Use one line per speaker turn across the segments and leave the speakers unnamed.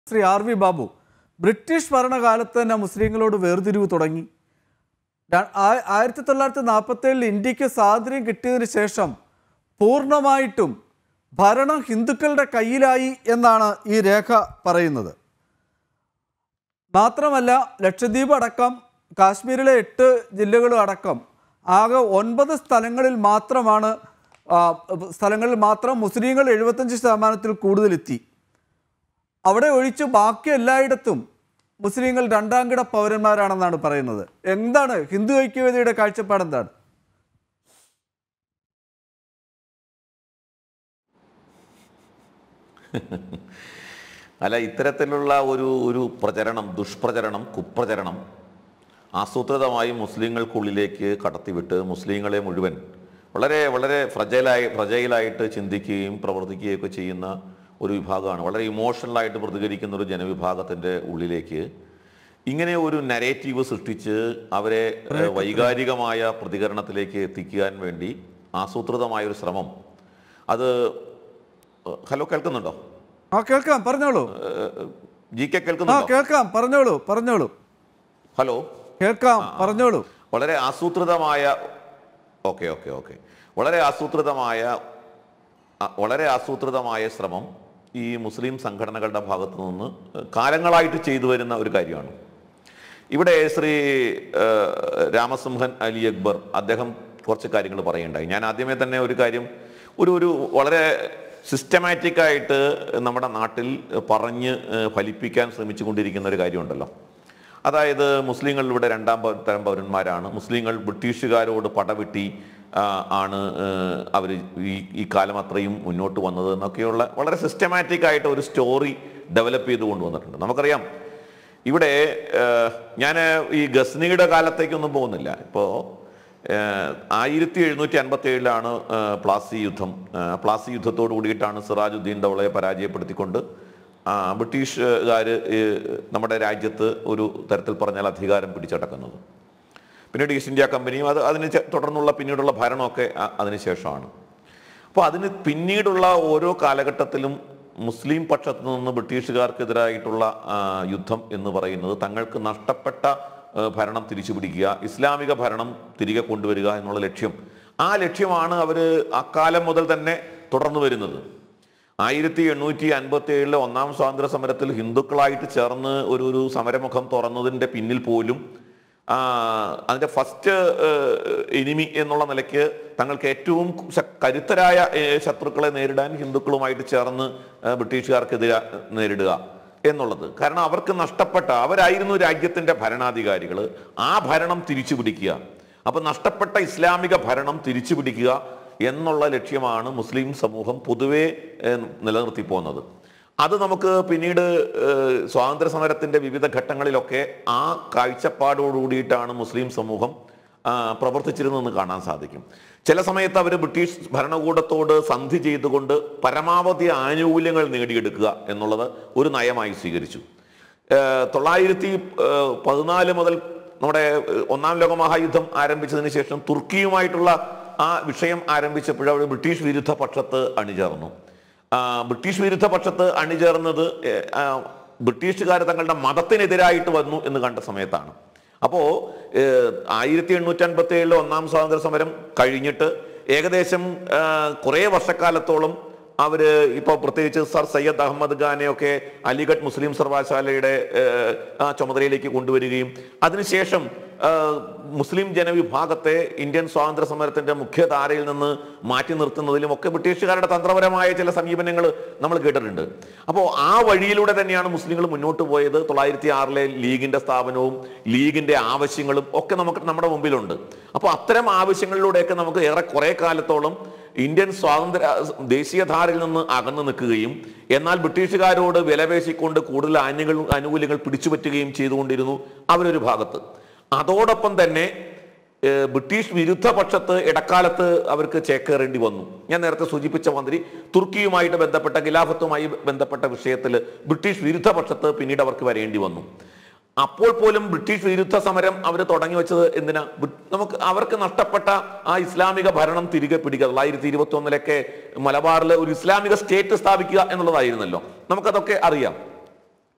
Shri R V Babu British ഭരണകാലത്ത് തന്നെ മുസ്ലിങ്ങളോട് വേർതിരിവ് തുടങ്ങി ര- ആ- ആയിരത്തി തൊള്ളായിരത്തി നാൽപ്പത്തി ഏഴിൽ ഇന്ത്യക്ക് സ്വാതന്ത്ര്യം കിട്ടിയതിന് ശേഷം പൂർണ്ണമായിട്ടും ഭരണം ഹിന്ദുക്കളുടെ കയ്യിലായി എന്നാണ് ഈ രേഖ പറയുന്നത് മാത്രമല്ല ലക്ഷദ്വീപ് അടക്കം കാശ്മീരിലെ എട്ട് ജില്ലകളും അടക്കം ആകെ ഒൻപത് സ്ഥലങ്ങളിൽ മാത്രമാണ് ആ, സ്ഥലങ്ങളിൽ മാത്രം മുസ്ലിങ്ങൾ എഴുപത്തഞ്ച് ശതമാനത്തിൽ കൂടുതലെത്തി അവിടെ ഒഴിച്ച് ബാക്കി എല്ലായിടത്തും മുസ്ലിങ്ങൾ രണ്ടാം കിട പൗരന്മാരാണെന്നാണ് പറയുന്നത് എന്താണ് ഹിന്ദു ഐക്യവേദിയുടെ കാഴ്ചപ്പാട് എന്താണ്
അല്ല ഇത്തരത്തിലുള്ള ഒരു ഒരു പ്രചരണം ദുഷ്പ്രചരണം കുപ്രചരണം ആസൂത്രിതമായി മുസ്ലിങ്ങൾക്കുള്ളിലേക്ക് കടത്തിവിട്ട് മുസ്ലിങ്ങളെ മുഴുവൻ വളരെ വളരെ ഫ്രജൈലായി ഫ്രജൈലായിട്ട് ചിന്തിക്കുകയും പ്രവർത്തിക്കുകയും ഒക്കെ ചെയ്യുന്ന ഒരു വിഭാഗമാണ് വളരെ ഇമോഷണലായിട്ട് പ്രതികരിക്കുന്ന ഒരു ജനവിഭാഗത്തിൻ്റെ ഉള്ളിലേക്ക് ഇങ്ങനെ ഒരു നരേറ്റീവ് സൃഷ്ടിച്ച് അവരെ ഏഹ്, വൈകാരികമായ പ്രതികരണത്തിലേക്ക് എത്തിക്കാൻ വേണ്ടി ആസൂത്രിതമായ ഒരു ശ്രമം അത് ഏഹ്, ഹലോ കേൾക്കുന്നുണ്ടോ
ആ കേൾക്കാം പറഞ്ഞോളൂ
ജി കെ
ആ
കേൾക്കുന്നുണ്ടോ
കേൾക്കാം പറഞ്ഞോളൂ പറഞ്ഞോളൂ
ഹലോ
കേൾക്കാം പറഞ്ഞോളൂ
വളരെ ആസൂത്രിതമായ ഓക്കെ ഓക്കെ ഓക്കെ വളരെ ആസൂത്രിതമായ അ- വളരെ ആസൂത്രിതമായ ശ്രമം ഈ മുസ്ലിം സംഘടനകളുടെ ഭാഗത്തു നിന്ന് കാലങ്ങളായിട്ട് ചെയ്തു വരുന്ന ഒരു കാര്യമാണ് ഇവിടെ ശ്രീ ഏഹ്, രാമസിംഹൻ അലി അക്ബർ അദ്ദേഹം കുറച്ച് കാര്യങ്ങൾ പറയുണ്ടായി ഞാൻ ആദ്യമേ തന്നെ ഒരു കാര്യം ഒരു ഒരു വളരെ സിസ്റ്റമാറ്റിക് ആയിട്ട് നമ്മുടെ നാട്ടിൽ പറഞ്ഞ് ഏഹ്, ഫലിപ്പിക്കാൻ ശ്രമിച്ചു കൊണ്ടിരിക്കുന്ന ഒരു കാര്യമുണ്ടല്ലോ അതായത് മുസ്ലിങ്ങൾ ഇവിടെ രണ്ടാം പൗ- തരം പൗരന്മാരാണ് മുസ്ലിങ്ങൾ ബ്രിട്ടീഷുകാരോട് പടവെട്ടി ആ, ആണ് അവർ ഈ ഈ കാലം അത്രയും മുന്നോട്ട് വന്നത് എന്നൊക്കെയുള്ള വളരെ സിസ്റ്റമാറ്റിക് ആയിട്ട് ഒരു സ്റ്റോറി ഡെവലപ്പ് ചെയ്ത് കൊണ്ടുവന്നിട്ടുണ്ട് നമുക്കറിയാം ഇവിടെ ഞാൻ ഈ ഗസ്നിയുടെ കാലത്തേക്കൊന്നും പോകുന്നില്ല ഇപ്പോൾ ആയിരത്തി എഴുന്നൂറ്റി അൻപത്തി ഏഴിലാണ് പ്ലാസി യുദ്ധം ആ, പ്ലാസി യുദ്ധത്തോട് കൂടിയിട്ടാണ് സിറാജുദ്ദീൻ ദൗളയെ പരാജയപ്പെടുത്തിക്കൊണ്ട് ആ, ബ്രിട്ടീഷുകാർ നമ്മുടെ രാജ്യത്ത് ഒരു തരത്തിൽ പറഞ്ഞാൽ അധികാരം പിടിച്ചടക്കുന്നത് പിന്നീട് ഈസ്റ്റ് ഇന്ത്യ കമ്പനിയും അത് അതിന് ചെ- തുടർന്നുള്ള പിന്നീടുള്ള ഭരണമൊക്കെ അ- അതിനുശേഷമാണ് അപ്പോൾ അതിന് പിന്നീടുള്ള ഓരോ കാലഘട്ടത്തിലും മുസ്ലിം പക്ഷത്തു നിന്ന് ബ്രിട്ടീഷുകാർക്കെതിരായിട്ടുള്ള ആ, യുദ്ധം എന്ന് പറയുന്നത് തങ്ങൾക്ക് നഷ്ടപ്പെട്ട ആ, ഭരണം തിരിച്ചു പിടിക്കുക ഇസ്ലാമിക ഭരണം തിരികെ കൊണ്ടുവരിക എന്നുള്ള ലക്ഷ്യം ആ ലക്ഷ്യമാണ് അവർ അക്കാലം മുതൽ തന്നെ തുടർന്നു വരുന്നത് ആയിരത്തി എണ്ണൂറ്റി അൻപത്തി ഏഴിലെ ഒന്നാം സ്വാതന്ത്ര്യ സമരത്തിൽ ഹിന്ദുക്കളായിട്ട് ചേർന്ന് ഒരു ഒരു സമരമുഖം തുറന്നതിൻ്റെ പിന്നിൽ പോലും ആ, അതിൻ്റെ ഫസ്റ്റ് എനിമി എന്നുള്ള നിലയ്ക്ക് തങ്ങൾക്ക് ഏറ്റവും ശ- കരുത്തരായ ഏ, ശത്രുക്കളെ നേരിടാൻ ഹിന്ദുക്കളുമായിട്ട് ചേർന്ന് ആ, ബ്രിട്ടീഷുകാർക്കെതിരെ നേരിടുക എന്നുള്ളത് കാരണം അവർക്ക് നഷ്ടപ്പെട്ട അവരായിരുന്നു രാജ്യത്തിന്റെ ഭരണാധികാരികൾ ആ ഭരണം തിരിച്ചു പിടിക്കുക അപ്പൊ നഷ്ടപ്പെട്ട ഇസ്ലാമിക ഭരണം തിരിച്ചു പിടിക്കുക എന്നുള്ള ലക്ഷ്യമാണ് മുസ്ലിം സമൂഹം പൊതുവെ ഏഹ്, നിലനിർത്തി പോകുന്നത് അത് നമുക്ക് പിന്നീട് ഏഹ്, സ്വാതന്ത്ര്യ സമരത്തിന്റെ വിവിധ ഘട്ടങ്ങളിലൊക്കെ ആ കാഴ്ചപ്പാടോടുകൂടിയിട്ടാണ് മുസ്ലിം സമൂഹം ആ, പ്രവർത്തിച്ചിരുന്നതെന്ന് കാണാൻ സാധിക്കും ചില സമയത്ത് അവർ ബ്രിട്ടീഷ് ഭരണകൂടത്തോട് സന്ധി ചെയ്തുകൊണ്ട് പരമാവധി ആനുകൂല്യങ്ങൾ നേടിയെടുക്കുക എന്നുള്ളത് ഒരു നയമായി സ്വീകരിച്ചു ഏഹ് തൊള്ളായിരത്തി ഏഹ് പതിനാല് മുതൽ നമ്മുടെ ഏഹ് ഒന്നാം ലോക മഹായുദ്ധം ആരംഭിച്ചതിന് ശേഷം തുർക്കിയുമായിട്ടുള്ള ആ വിഷയം ആരംഭിച്ചപ്പോൾ അവർ ബ്രിട്ടീഷ് വിരുദ്ധ പക്ഷത്ത് അണിചേർന്നു ആ, ബ്രിട്ടീഷ് വിരുദ്ധ പക്ഷത്ത് അണിചേർന്നത് ഏഹ്, ആ, ബ്രിട്ടീഷുകാർ തങ്ങളുടെ മതത്തിനെതിരായിട്ട് വന്നു എന്ന് കണ്ട സമയത്താണ് അപ്പോൾ ആയിരത്തി എണ്ണൂറ്റി അൻപത്തി ഏഴിലെ ഒന്നാം സ്വാതന്ത്ര്യ സമരം കഴിഞ്ഞിട്ട് ഏകദേശം ആ, കുറേ വർഷക്കാലത്തോളം അവര് ഇപ്പോൾ പ്രത്യേകിച്ച് സർ സയ്യദ് അഹമ്മദ് ഖാനെയൊക്കെ അലിഗഡ് മുസ്ലിം സർവകലാശാലയുടെ ഏഹ്, ആ ചുമതലയിലേക്ക് കൊണ്ടുവരികയും അതിനുശേഷം ആ, മുസ്ലിം ജനവിഭാഗത്തെ ഇന്ത്യൻ സ്വാതന്ത്ര്യ സമരത്തിന്റെ മുഖ്യധാരയിൽ നിന്ന് മാറ്റി നിർത്തുന്നതിലും ഒക്കെ ബ്രിട്ടീഷുകാരുടെ തന്ത്രപരമായ ചില സമീപനങ്ങൾ നമ്മൾ കേട്ടിട്ടുണ്ട് അപ്പോൾ ആ വഴിയിലൂടെ തന്നെയാണ് മുസ്ലിങ്ങൾ മുന്നോട്ട് പോയത് തൊള്ളായിരത്തി ആറിലെ ലീഗിന്റെ സ്ഥാപനവും ലീഗിന്റെ ആവശ്യങ്ങളും ഒക്കെ നമുക്ക് നമ്മുടെ മുമ്പിലുണ്ട് അപ്പോൾ അത്തരം ആവശ്യങ്ങളിലൂടെയൊക്കെ നമുക്ക് ഏറെ കുറെ കാലത്തോളം ഇന്ത്യൻ സ്വാതന്ത്ര്യ ദേശീയധാരയിൽ നിന്ന് അകന്നു നിൽക്കുകയും എന്നാൽ ബ്രിട്ടീഷുകാരോട് വിലപേശിക്കൊണ്ട് കൂടുതൽ ആനുകൾ ആനുകൂല്യങ്ങൾ പിടിച്ചുപറ്റുകയും ചെയ്തുകൊണ്ടിരുന്നു അവരൊരു ഭാഗത്ത് അതോടൊപ്പം തന്നെ ഏഹ്, ബ്രിട്ടീഷ് വിരുദ്ധ പക്ഷത്ത് ഇടക്കാലത്ത് അവർക്ക് ചേക്കേറേണ്ടി വന്നു ഞാൻ നേരത്തെ സൂചിപ്പിച്ച മന്ത്രി തുർക്കിയുമായിട്ട് ബന്ധപ്പെട്ട ഖിലാഫത്തുമായി ബന്ധപ്പെട്ട വിഷയത്തിൽ ബ്രിട്ടീഷ് വിരുദ്ധ പക്ഷത്ത് പിന്നീട് അവർക്ക് വരേണ്ടി വന്നു അപ്പോൾ പോലും ബ്രിട്ടീഷ് വിരുദ്ധ സമരം അവർ തുടങ്ങി വെച്ചത് എന്തിനാ ബ്- നമുക്ക് അവർക്ക് നഷ്ടപ്പെട്ട ആ ഇസ്ലാമിക ഭരണം തിരികെ പിടിക്കുക തൊള്ളായിരത്തി ഇരുപത്തി ഒന്നിലൊക്കെ മലബാറിൽ ഒരു ഇസ്ലാമിക സ്റ്റേറ്റ് സ്ഥാപിക്കുക എന്നുള്ളതായിരുന്നല്ലോ നമുക്കതൊക്കെ അറിയാം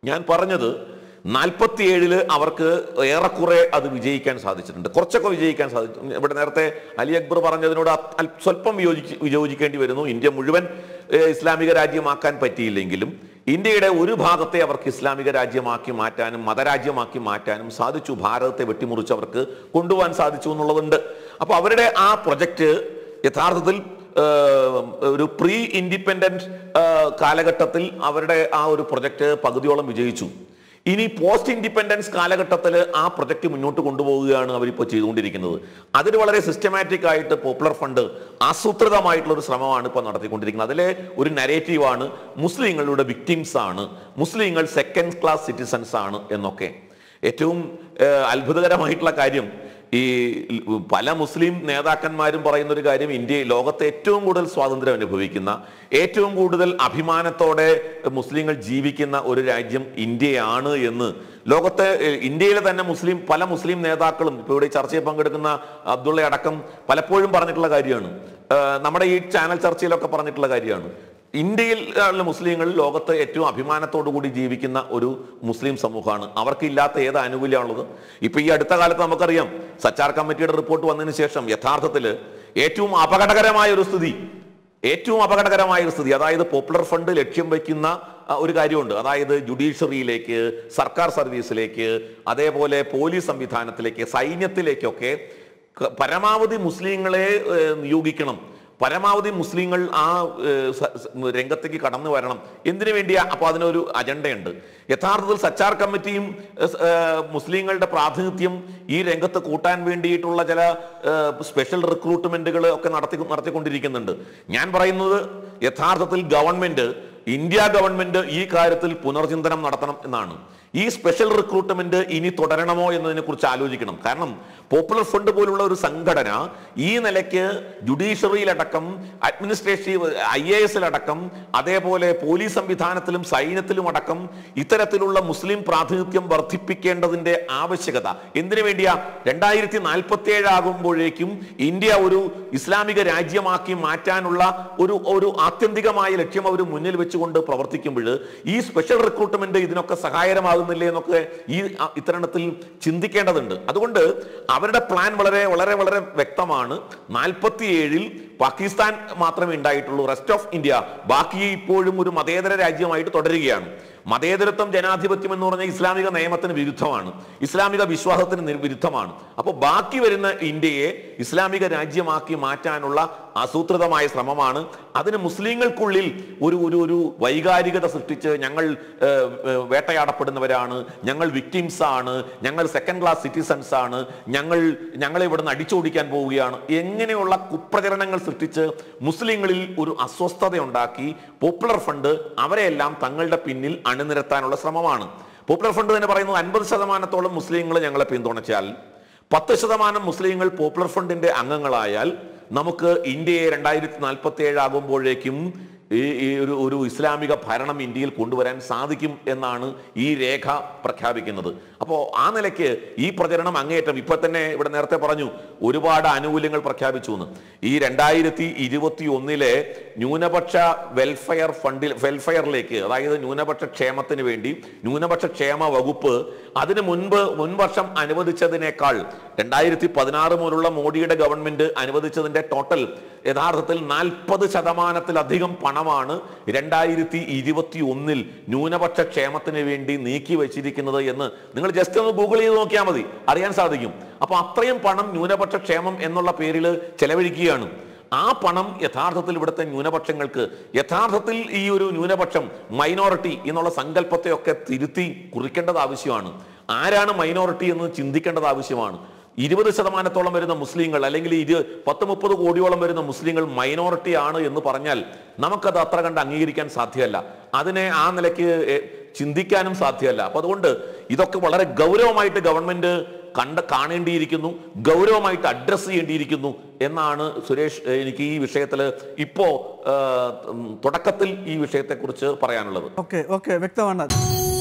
ഞാൻ പറഞ്ഞത് നാൽപ്പത്തിയേഴില് അവർക്ക് ഏറെക്കുറെ അത് വിജയിക്കാൻ സാധിച്ചിട്ടുണ്ട് കുറച്ചൊക്കെ വിജയിക്കാൻ സാധിച്ചു ഇവിടെ നേരത്തെ അലി അക്ബർ പറഞ്ഞതിനോട് അ- അൽ- സ്വല്പം വിയോജിച്ച് വിയോജിക്കേണ്ടി വരുന്നു ഇന്ത്യ മുഴുവൻ ഏഹ്, ഇസ്ലാമിക രാജ്യമാക്കാൻ പറ്റിയില്ലെങ്കിലും ഇന്ത്യയുടെ ഒരു ഭാഗത്തെ അവർക്ക് ഇസ്ലാമിക രാജ്യമാക്കി മാറ്റാനും മതരാജ്യമാക്കി മാറ്റാനും സാധിച്ചു ഭാരതത്തെ വെട്ടിമുറിച്ച് അവർക്ക് കൊണ്ടുപോകാൻ സാധിച്ചു എന്നുള്ളതുണ്ട് അപ്പോൾ അവരുടെ ആ പ്രൊജക്റ്റ് യഥാർത്ഥത്തിൽ ഏഹ്, ഒരു പ്രീ ഇൻഡിപെൻഡന്റ് കാലഘട്ടത്തിൽ അവരുടെ ആ ഒരു പ്രൊജക്റ്റ് പകുതിയോളം വിജയിച്ചു ഇനി പോസ്റ്റ് ഇൻഡിപെൻഡൻസ് കാലഘട്ടത്തിൽ ആ പ്രൊജക്റ്റ് മുന്നോട്ട് കൊണ്ടുപോവുകയാണ് അവരിപ്പോൾ ചെയ്തുകൊണ്ടിരിക്കുന്നത് അതിന് വളരെ സിസ്റ്റമാറ്റിക് ആയിട്ട് പോപ്പുലർ ഫണ്ട് ആസൂത്രിതമായിട്ടുള്ള ഒരു ശ്രമമാണ് ഇപ്പോൾ നടത്തിക്കൊണ്ടിരിക്കുന്നത് അതിലെ ഒരു നരേറ്റീവാണ് മുസ്ലിങ്ങളുടെ വിക്ടിംസ് ആണ് മുസ്ലിങ്ങൾ സെക്കൻഡ് ക്ലാസ് സിറ്റിസൺസ് ആണ് എന്നൊക്കെ ഏറ്റവും ഏഹ്, അത്ഭുതകരമായിട്ടുള്ള കാര്യം ഈ ൽ- പല മുസ്ലിം നേതാക്കന്മാരും പറയുന്ന ഒരു കാര്യം ഇന്ത്യ ലോകത്തെ ഏറ്റവും കൂടുതൽ സ്വാതന്ത്ര്യം അനുഭവിക്കുന്ന ഏറ്റവും കൂടുതൽ അഭിമാനത്തോടെ മുസ്ലിങ്ങൾ ജീവിക്കുന്ന ഒരു രാജ്യം ഇന്ത്യയാണ് എന്ന് ലോകത്തെ ഏഹ്, ഇന്ത്യയിലെ തന്നെ മുസ്ലിം പല മുസ്ലിം നേതാക്കളും ഇപ്പോൾ ഇവിടെ ഈ ചർച്ചയിൽ പങ്കെടുക്കുന്ന അബ്ദുള്ള അടക്കം പലപ്പോഴും പറഞ്ഞിട്ടുള്ള കാര്യമാണ് ഏഹ്, നമ്മുടെ ഈ ചാനൽ ചർച്ചയിലൊക്കെ പറഞ്ഞിട്ടുള്ള കാര്യമാണ് ഇന്ത്യയിൽ ഉള്ള മുസ്ലിങ്ങൾ ലോകത്ത് ഏറ്റവും അഭിമാനത്തോടു കൂടി ജീവിക്കുന്ന ഒരു മുസ്ലിം സമൂഹമാണ് അവർക്കില്ലാത്ത ഏത് ആനുകൂല്യമാണുള്ളത് ഇപ്പൊ ഈ അടുത്ത കാലത്ത് നമുക്കറിയാം സച്ചാർ കമ്മിറ്റിയുടെ റിപ്പോർട്ട് വന്നതിന് ശേഷം യഥാർത്ഥത്തിൽ ഏറ്റവും അപകടകരമായ ഒരു സ്ഥിതി ഏറ്റവും അപകടകരമായ ഒരു സ്ഥിതി അതായത് പോപ്പുലർ ഫണ്ട് ലക്ഷ്യം വയ്ക്കുന്ന ആ, ഒരു കാര്യമുണ്ട് അതായത് ജുഡീഷ്യറിയിലേക്ക് സർക്കാർ സർവീസിലേക്ക് അതേപോലെ പോലീസ് സംവിധാനത്തിലേക്ക് സൈന്യത്തിലേക്കൊക്കെ ക- പരമാവധി മുസ്ലിങ്ങളെ ഏഹ്, നിയോഗിക്കണം പരമാവധി മുസ്ലിങ്ങൾ ആ ഏഹ്, സ- സ- രംഗത്തേക്ക് കടന്നു വരണം എന്തിനു വേണ്ടിയാ അപ്പൊ അതിനൊരു അജണ്ടയുണ്ട് യഥാർത്ഥത്തിൽ സച്ചാർ കമ്മിറ്റിയും ഏഹ്, സ്- ഏഹ്, മുസ്ലിങ്ങളുടെ പ്രാതിനിധ്യം ഈ രംഗത്ത് കൂട്ടാൻ വേണ്ടിയിട്ടുള്ള ചില ഏഹ്, സ്പെഷ്യൽ റിക്രൂട്ട്മെന്റുകൾ ഒക്കെ നടത്തി നടത്തിക്കൊണ്ടിരിക്കുന്നുണ്ട് ഞാൻ പറയുന്നത് യഥാർത്ഥത്തിൽ ഗവൺമെന്റ് ഇന്ത്യ ഗവൺമെന്റ് ഈ കാര്യത്തിൽ പുനർചിന്തനം നടത്തണം എന്നാണ് ഈ സ്പെഷ്യൽ റിക്രൂട്ട്മെന്റ് ഇനി തുടരണമോ എന്നതിനെ കുറിച്ച് ആലോചിക്കണം കാരണം പോപ്പുലർ ഫണ്ട് പോലുള്ള ഒരു സംഘടന ഈ നിലയ്ക്ക് ജുഡീഷ്യറിയിലടക്കം അഡ്മിനിസ്ട്രേറ്റീവ് ഐ എ എസിലടക്കം അതേപോലെ പോലീസ് സംവിധാനത്തിലും സൈന്യത്തിലും അടക്കം ഇത്തരത്തിലുള്ള മുസ്ലിം പ്രാതിനിധ്യം വർദ്ധിപ്പിക്കേണ്ടതിന്റെ ആവശ്യകത എന്തിനു വേണ്ടിയാ രണ്ടായിരത്തി നാൽപ്പത്തി ഏഴാകുമ്പോഴേക്കും ഇന്ത്യ ഒരു ഇസ്ലാമിക രാജ്യമാക്കി മാറ്റാനുള്ള ഒരു ഒരു ആത്യന്തികമായ ലക്ഷ്യം അവർ മുന്നിൽ വെച്ചുകൊണ്ട് പ്രവർത്തിക്കുമ്പോൾ ഈ സ്പെഷ്യൽ റിക്രൂട്ട്മെന്റ് ഇതിനൊക്കെ സഹായകരമാകുന്നില്ലേ എന്നൊക്കെ ഈ അ- ഇത്തരണത്തിൽ ചിന്തിക്കേണ്ടതുണ്ട് അതുകൊണ്ട് അവരുടെ പ്ലാൻ വളരെ വളരെ വളരെ വ്യക്തമാണ് നാൽപ്പത്തിയേഴിൽ പാകിസ്ഥാൻ മാത്രമേ ഉണ്ടായിട്ടുള്ളൂ റെസ്റ്റ് ഓഫ് ഇന്ത്യ ബാക്കി ഇപ്പോഴും ഒരു മതേതര രാജ്യമായിട്ട് തുടരുകയാണ് മതേതരത്വം ജനാധിപത്യം എന്ന് പറഞ്ഞാൽ ഇസ്ലാമിക നിയമത്തിന് വിരുദ്ധമാണ് ഇസ്ലാമിക വിശ്വാസത്തിന് നി- വിരുദ്ധമാണ് അപ്പോൾ ബാക്കി വരുന്ന ഇന്ത്യയെ ഇസ്ലാമിക രാജ്യമാക്കി മാറ്റാനുള്ള ആസൂത്രിതമായ ശ്രമമാണ് അതിന് മുസ്ലിങ്ങൾക്കുള്ളിൽ ഒരു ഒരു ഒരു വൈകാരികത സൃഷ്ടിച്ച് ഞങ്ങൾ ഏഹ്, ഏഹ്, വേട്ടയാടപ്പെടുന്നവരാണ് ഞങ്ങൾ വിക്ടിംസ് ആണ് ഞങ്ങൾ സെക്കൻഡ് ക്ലാസ് സിറ്റിസൺസ് ആണ് ഞങ്ങൾ ഞങ്ങളെ ഇവിടുന്ന് അടിച്ചോടിക്കാൻ പോവുകയാണ് എങ്ങനെയുള്ള കുപ്രചരണങ്ങൾ സൃഷ്ടിച്ച് മുസ്ലിങ്ങളിൽ ഒരു അസ്വസ്ഥത ഉണ്ടാക്കി പോപ്പുലർ ഫണ്ട് അവരെയെല്ലാം തങ്ങളുടെ പിന്നിൽ അണിനിരത്താനുള്ള ശ്രമമാണ് പോപ്പുലർ ഫണ്ട് തന്നെ പറയുന്നത് അൻപത് ശതമാനത്തോളം മുസ്ലിങ്ങൾ ഞങ്ങളെ പിന്തുണച്ചാൽ പത്ത് ശതമാനം മുസ്ലിങ്ങൾ പോപ്പുലർ ഫണ്ടിന്റെ അംഗങ്ങളായാൽ നമുക്ക് ഇന്ത്യയെ രണ്ടായിരത്തി നാൽപ്പത്തി ഏഴ് ആകുമ്പോഴേക്കും ഈ ഈ ഒരു ഒരു ഇസ്ലാമിക ഭരണം ഇന്ത്യയിൽ കൊണ്ടുവരാൻ സാധിക്കും എന്നാണ് ഈ രേഖ പ്രഖ്യാപിക്കുന്നത് അപ്പോൾ ആ നിലയ്ക്ക് ഈ പ്രചരണം അങ്ങേയറ്റം ഇപ്പൊ തന്നെ ഇവിടെ നേരത്തെ പറഞ്ഞു ഒരുപാട് ആനുകൂല്യങ്ങൾ പ്രഖ്യാപിച്ചു എന്ന് ഈ രണ്ടായിരത്തി ഇരുപത്തി ഒന്നിലെ ന്യൂനപക്ഷ വെൽഫെയർ ഫണ്ടിൽ വെൽഫെയറിലേക്ക് അതായത് ന്യൂനപക്ഷ ക്ഷേമത്തിന് വേണ്ടി ന്യൂനപക്ഷ ക്ഷേമ വകുപ്പ് അതിന് മുൻപ് മുൻവർഷം അനുവദിച്ചതിനേക്കാൾ രണ്ടായിരത്തി പതിനാറ് മുതലുള്ള മോഡിയുടെ ഗവൺമെന്റ് അനുവദിച്ചതിന്റെ ടോട്ടൽ യഥാർത്ഥത്തിൽ നാൽപ്പത് ശതമാനത്തിലധികം പണമാണ് രണ്ടായിരത്തി ഇരുപത്തി ഒന്നിൽ ന്യൂനപക്ഷ ക്ഷേമത്തിന് വേണ്ടി നീക്കി വെച്ചിരിക്കുന്നത് എന്ന് നിങ്ങൾ ജസ്റ്റ് ഒന്ന് ഗൂഗിൾ ചെയ്ത് നോക്കിയാൽ മതി അറിയാൻ സാധിക്കും അപ്പൊ അത്രയും പണം ന്യൂനപക്ഷ ക്ഷേമം എന്നുള്ള പേരിൽ ചെലവഴിക്കുകയാണ് ആ പണം യഥാർത്ഥത്തിൽ ഇവിടുത്തെ ന്യൂനപക്ഷങ്ങൾക്ക് യഥാർത്ഥത്തിൽ ഈ ഒരു ന്യൂനപക്ഷം മൈനോറിറ്റി എന്നുള്ള സങ്കല്പത്തെയൊക്കെ തിരുത്തി കുറിക്കേണ്ടത് ആവശ്യമാണ് ആരാണ് മൈനോറിറ്റി എന്ന് ചിന്തിക്കേണ്ടത് ആവശ്യമാണ് ഇരുപത് ശതമാനത്തോളം വരുന്ന മുസ്ലിങ്ങൾ അല്ലെങ്കിൽ ഇരു പത്ത് മുപ്പത് കോടിയോളം വരുന്ന മുസ്ലിങ്ങൾ മൈനോറിറ്റി ആണ് എന്ന് പറഞ്ഞാൽ നമുക്കത് അത്ര കണ്ട് അംഗീകരിക്കാൻ സാധ്യമല്ല അതിനെ ആ നിലയ്ക്ക് എ, ചിന്തിക്കാനും സാധ്യമല്ല അപ്പൊ അതുകൊണ്ട് ഇതൊക്കെ വളരെ ഗൗരവമായിട്ട് ഗവൺമെന്റ് കണ്ട കാണേണ്ടിയിരിക്കുന്നു ഗൗരവമായിട്ട് അഡ്രസ്സ് ചെയ്യേണ്ടിയിരിക്കുന്നു എന്നാണ് സുരേഷ് ഏ, എനിക്ക് ഈ വിഷയത്തിൽ ഇപ്പോ ആ, ഉം, തുടക്കത്തിൽ ഈ വിഷയത്തെക്കുറിച്ച് പറയാനുള്ളത്
ഓക്കെ ഓക്കെ വ്യക്തമാണ്